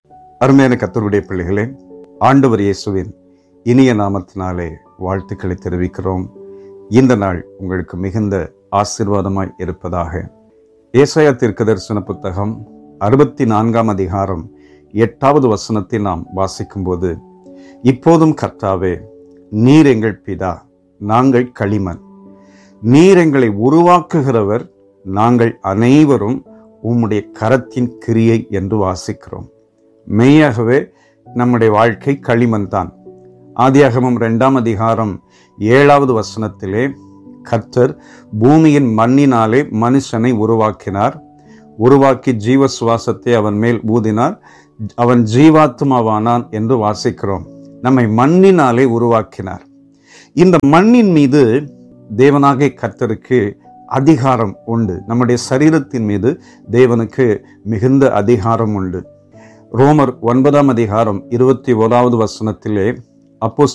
அருமையான கத்தருடைய பிள்ளைகளே ஆண்டவர் இயேசுவின் இனிய நாமத்தினாலே வாழ்த்துக்களை தெரிவிக்கிறோம் இந்த நாள் உங்களுக்கு மிகுந்த ஆசீர்வாதமாய் இருப்பதாக ஏசாயா தீர்க்க தரிசன புத்தகம் அறுபத்தி நான்காம் அதிகாரம் எட்டாவது வசனத்தை நாம் வாசிக்கும்போது இப்போதும் கர்த்தாவே நீர் எங்கள் பிதா நாங்கள் களிமண் நீர் எங்களை உருவாக்குகிறவர் நாங்கள் அனைவரும் உம்முடைய கரத்தின் கிரியை என்று வாசிக்கிறோம் மெய்யாகவே நம்முடைய வாழ்க்கை களிமண் தான் ஆதியாகமம் இரண்டாம் அதிகாரம் ஏழாவது வசனத்திலே கர்த்தர் பூமியின் மண்ணினாலே மனுஷனை உருவாக்கினார் உருவாக்கி ஜீவ சுவாசத்தை அவன் மேல் ஊதினார் அவன் ஜீவாத்மாவானான் என்று வாசிக்கிறோம் நம்மை மண்ணினாலே உருவாக்கினார் இந்த மண்ணின் மீது தேவனாகிய கர்த்தருக்கு அதிகாரம் உண்டு நம்முடைய சரீரத்தின் மீது தேவனுக்கு மிகுந்த அதிகாரம் உண்டு ரோமர் ஒன்பதாம் அதிகாரம் இருபத்தி ஓராவது வசனத்திலே அப்போ